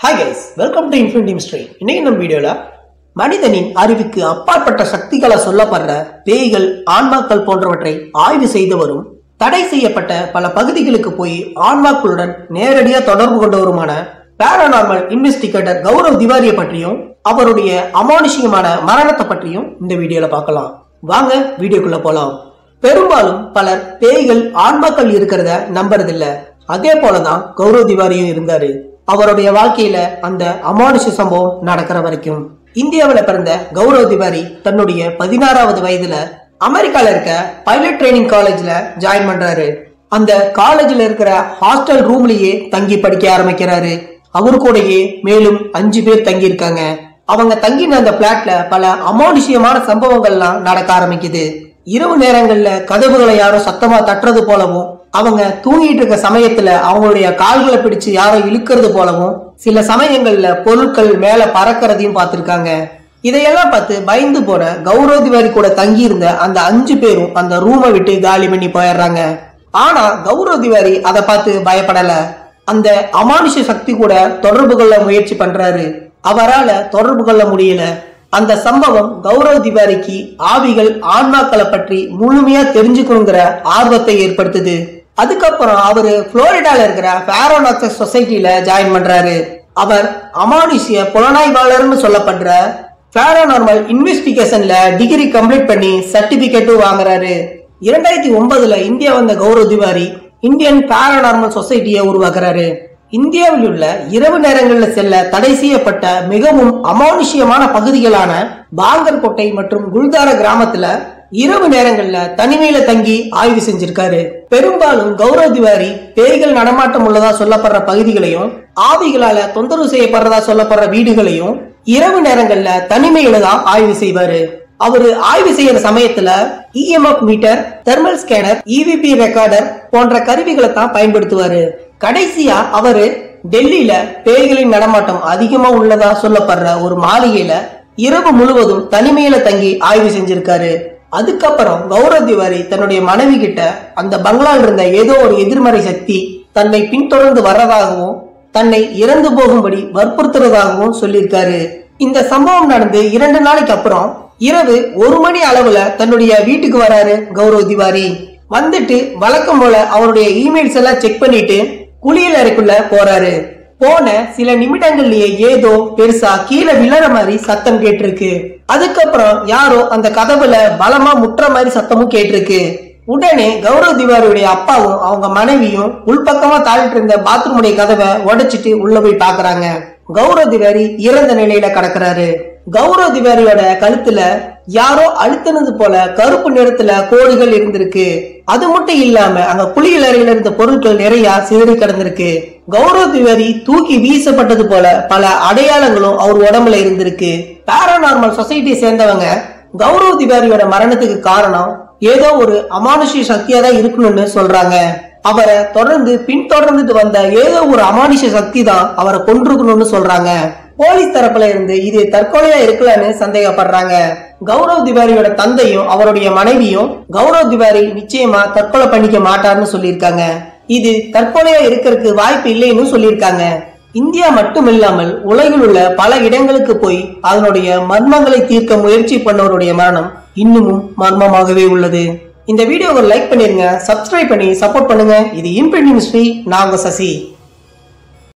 hi guys welcome to infinity mystery இன்னைக்கு நம்ம வீடியோல மனிதனின் அறிவுக்கு அப்பாற்பட்ட சக்திகளை சொல்லப்படுற பேய்கள் ஆன்மாக்கள் போன்றவற்றை ஆய்வு செய்து வரும் தடை செய்யப்பட்ட பல பகுதிகளுக்கு போய் ஆன்மாக்களுடன் நேரடியா தொடர்பு கொண்டவருமான பேரானார்மல் இன்வெஸ்டிகேட்டர் கௌரவ் திவாரியை பற்றியும் அவருடைய அமானுஷியமான மரணத்தை பற்றியும் இந்த வீடியோல பார்க்கலாம் வாங்க வீடியோக்குள்ள போலாம் பெரும்பாலும் பலர் பேய்கள் ஆன்மாக்கள் இருக்கிறத நம்புறதில்ல அதே போலதான் கௌரவ் திவாரியும் இருந்தாரு அவருடைய வாழ்க்கையில அந்த அமானுஷ சம்பவம் நடக்கிற வரைக்கும் இந்தியாவுல பிறந்த கௌரவ் திவாரி தன்னுடைய பதினாறாவது வயதுல அமெரிக்கால இருக்க பைலட் ட்ரைனிங் காலேஜ்ல ஜாயின் பண்றாரு அந்த காலேஜ்ல இருக்கிற ஹாஸ்டல் ரூம்லயே தங்கி படிக்க ஆரம்பிக்கிறாரு அவரு கூடயே மேலும் அஞ்சு பேர் தங்கி இருக்காங்க அவங்க தங்கின அந்த பிளாட்ல பல அமானுஷ்யமான சம்பவங்கள்லாம் நடக்க ஆரம்பிக்குது இரவு நேரங்கள்ல கதவுகளை யாரோ சத்தமா தட்டுறது போலவும் அவங்க தூங்கிட்டு இருக்க சமயத்துல அவங்களுடைய கால்களை பிடிச்சு யாரோ இழுக்கிறது போலவும் சில சமயங்கள்ல பொருட்கள் மேல பறக்கிறதையும் பார்த்திருக்காங்க இதையெல்லாம் பார்த்து பயந்து போன கௌரவ திவாரி கூட தங்கி இருந்த அந்த அஞ்சு பேரும் அந்த ரூமை விட்டு காலி பண்ணி போயிடுறாங்க ஆனா கௌரவ திவாரி அதை பார்த்து பயப்படல அந்த அமானுஷ சக்தி கூட தொடர்பு கொள்ள முயற்சி பண்றாரு அவரால தொடர்பு கொள்ள முடியல அந்த சம்பவம் கௌரவ் திவாரிக்கு ஆவிகள் ஆன்மாக்களை பற்றி முழுமையா தெரிஞ்சுக்கணுங்கிற ஆர்வத்தை ஏற்படுத்துது அதுக்கப்புறம் அவரு புளோரிடால இருக்கிற பேரோனாக்சஸ் சொசைட்டில ஜாயின் பண்றாரு அவர் அமானுஷ்ய புலனாய்வாளர்னு சொல்லப்படுற பேரானார்மல் இன்வெஸ்டிகேஷன்ல டிகிரி கம்ப்ளீட் பண்ணி சர்டிபிகேட்டும் வாங்குறாரு இரண்டாயிரத்தி ஒன்பதுல இந்தியா வந்த கௌரவ் திவாரி இந்தியன் பேரானார்மல் சொசைட்டியை உருவாக்குறாரு இந்தியாவில் உள்ள இரவு நேரங்களில் செல்ல தடை செய்யப்பட்ட மிகவும் அமானுஷ்யமான பகுதிகளான பாங்கர்கோட்டை மற்றும் குல்தார கிராமத்துல இரவு நேரங்கள்ல தனிமையில தங்கி ஆய்வு செஞ்சிருக்காரு பெரும்பாலும் கௌரவ் திவாரி பேய்கள் நடமாட்டம் உள்ளதா சொல்லப்படுற பகுதிகளையும் ஆவிகளால தொந்தரவு செய்யப்படுறதா சொல்லப்படுற வீடுகளையும் இரவு நேரங்கள்ல தனிமையில தான் ஆய்வு செய்வாரு அவரு ஆய்வு செய்யற சமயத்துல EMF meter thermal scanner EVP recorder போன்ற கருவிகளை தான் பயன்படுத்துவாரு கடைசியா அவரு டெல்லியில பேய்களின் நடமாட்டம் அதிகமா உள்ளதா சொல்லப்படுற ஒரு மாளிகையில இரவு முழுவதும் தனிமையில தங்கி ஆய்வு செஞ்சிருக்காரு அதுக்கப்புறம் கௌரவ் திவாரி தன்னுடைய மனைவி கிட்ட அந்த பங்களால் இருந்த ஏதோ ஒரு எதிர்மறை சக்தி தன்னை பின்தொடர்ந்து வர்றதாகவும் தன்னை இறந்து போகும்படி வற்புறுத்துறதாகவும் சொல்லியிருக்காரு இந்த சம்பவம் நடந்து இரண்டு நாளைக்கு அப்புறம் இரவு ஒரு மணி அளவுல தன்னுடைய வீட்டுக்கு வராரு கௌரவ் திவாரி வந்துட்டு வழக்கம் போல அவருடைய இமெயில்ஸ் எல்லாம் செக் பண்ணிட்டு குளியல் அறைக்குள்ள போறாரு போன சில நிமிடங்கள்லயே ஏதோ பெருசா கீழே விழற மாதிரி சத்தம் கேட்டிருக்கு அதுக்கப்புறம் யாரோ அந்த கதவுல பலமா முட்டுற மாதிரி சத்தமும் கேட்டிருக்கு உடனே கௌரவ் திவாரியுடைய அப்பாவும் அவங்க மனைவியும் உள்பக்கமா தாழிட்டு இருந்த பாத்ரூமுடைய கதவை உடைச்சிட்டு உள்ள போய் பாக்குறாங்க கௌரவ் திவாரி இறந்த நிலையில கிடக்குறாரு கௌரவ் திவாரியோட கழுத்துல யாரோ அழுத்தினது போல கருப்பு நிறத்துல கோடுகள் இருந்திருக்கு அது மட்டும் இல்லாம அங்க குளியல் அறையில இருந்த பொருட்கள் நிறைய சிதறி கிடந்திருக்கு கௌரவ் திவாரி தூக்கி வீசப்பட்டது போல பல அடையாளங்களும் அவர் உடம்புல இருந்திருக்கு பேரானார்மல் சொசைட்டியை சேர்ந்தவங்க கௌரவ் திவாரியோட மரணத்துக்கு காரணம் ஏதோ ஒரு அமானுஷ்ய சக்தியா தான் இருக்கணும்னு சொல்றாங்க அவரை தொடர்ந்து பின்தொடர்ந்துட்டு வந்த ஏதோ ஒரு அமானுஷ்ய சக்தி தான் அவரை கொண்டிருக்கணும்னு சொல்றாங்க போலீஸ் தரப்புல இருந்து இது தற்கொலையா இருக்கலான்னு சந்தேகப்படுறாங்க கௌரவ் திவாரியோட தந்தையும் அவருடைய மனைவியும் கௌரவ் திவாரி நிச்சயமா தற்கொலை பண்ணிக்க மாட்டார்னு சொல்லியிருக்காங்க இது தற்கொலையா இருக்கிறதுக்கு வாய்ப்பு இல்லைன்னு சொல்லியிருக்காங்க இந்தியா மட்டும் இல்லாமல் உலகில் உள்ள பல இடங்களுக்கு போய் அதனுடைய மர்மங்களை தீர்க்க முயற்சி பண்ணவருடைய மரணம் இன்னமும் மர்மமாகவே உள்ளது இந்த வீடியோவை லைக் பண்ணிருங்க சப்ஸ்கிரைப் பண்ணி சப்போர்ட் பண்ணுங்க இது இம்பிரிட்டி மிஸ்ட்ரி நான் உங்க சசி